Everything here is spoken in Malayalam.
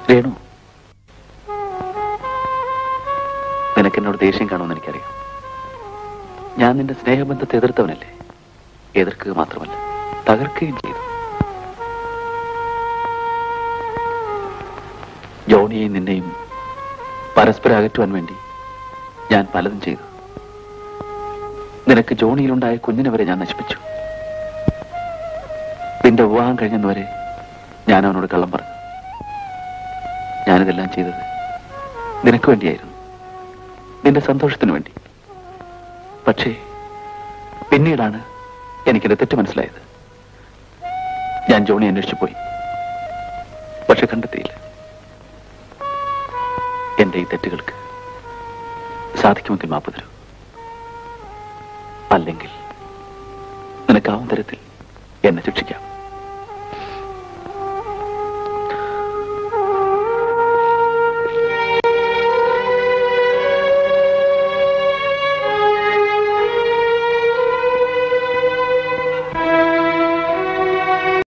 രേണു നിനക്ക് എന്നോട് ദേഷ്യം കാണുമെന്ന് എനിക്കറിയാം ഞാൻ നിന്റെ സ്നേഹബന്ധത്തെ എതിർത്തവനല്ലേ എതിർക്കുക മാത്രമല്ല തകർക്കുകയും ചെയ്തു ജോണിയെയും നിന്നെയും പരസ്പരം അകറ്റുവാൻ വേണ്ടി ഞാൻ പലതും ചെയ്തു നിനക്ക് ജോണിയിലുണ്ടായ കുഞ്ഞിനെ വരെ ഞാൻ നശിപ്പിച്ചു നിന്റെ വിവാഹം കഴിഞ്ഞെന്നുവരെ ഞാൻ അവനോട് കള്ളം പറഞ്ഞു ഞാനിതെല്ലാം ചെയ്തത് നിനക്ക് വേണ്ടിയായിരുന്നു നിന്റെ സന്തോഷത്തിന് വേണ്ടി പക്ഷേ പിന്നീടാണ് എനിക്കെന്റെ തെറ്റ് മനസ്സിലായത് ഞാൻ ജോണി അന്വേഷിച്ചു പോയി പക്ഷെ കണ്ടെത്തിയില്ല എന്റെ ഈ തെറ്റുകൾക്ക് സാധിക്കുമെങ്കിൽ മാപ്പ് തരൂ അല്ലെങ്കിൽ നിനക്കാവും തരത്തിൽ എന്നെ ശിക്ഷിക്കാം